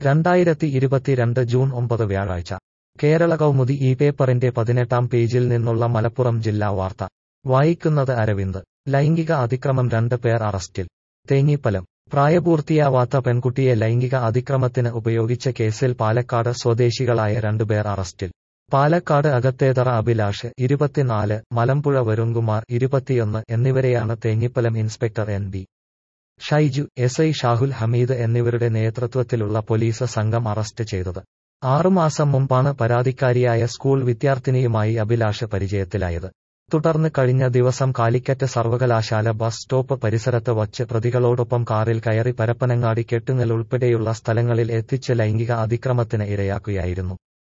രണ്ടായിരത്തി ഇരുപത്തിരണ്ട് ജൂൺ ഒമ്പത് വ്യാഴാഴ്ച കേരള കൗമുദി ഈ പേപ്പറിന്റെ പതിനെട്ടാം പേജിൽ നിന്നുള്ള മലപ്പുറം ജില്ലാ വാർത്ത വായിക്കുന്നത് അരവിന്ദ് ലൈംഗിക അതിക്രമം രണ്ട് പേർ അറസ്റ്റിൽ തേഞ്ഞിപ്പലം പ്രായപൂർത്തിയാവാത്ത പെൺകുട്ടിയെ ലൈംഗിക അതിക്രമത്തിന് ഉപയോഗിച്ച കേസിൽ പാലക്കാട് സ്വദേശികളായ രണ്ടുപേർ അറസ്റ്റിൽ പാലക്കാട് അകത്തേതറ അഭിലാഷ് ഇരുപത്തിനാല് മലമ്പുഴ വരുൺകുമാർ ഇരുപത്തിയൊന്ന് എന്നിവരെയാണ് Thenhipalam inspector N B Shaiju S I Shahul Hameed എന്നിവരുടെ നേതൃത്വത്തിലുള്ള പോലീസ് സംഘം അറസ്റ്റ് ചെയ്തത് ആറുമാസം മുമ്പാണ് പരാതിക്കാരിയായ സ്കൂൾ വിദ്യാർത്ഥിനിയുമായി അഭിലാഷ് പരിചയത്തിലായത് തുടർന്ന് കഴിഞ്ഞ ദിവസം കാലിക്കറ്റ് സർവകലാശാല ബസ് സ്റ്റോപ്പ് പരിസരത്ത് വച്ച് പ്രതികളോടൊപ്പം കാറിൽ കയറി പരപ്പനങ്ങാടി കെട്ടുങ്ങൽ ഉൾപ്പെടെയുള്ള സ്ഥലങ്ങളിൽ എത്തിച്ച് ലൈംഗിക അതിക്രമത്തിന് ഇരയാക്കുകയായിരുന്നു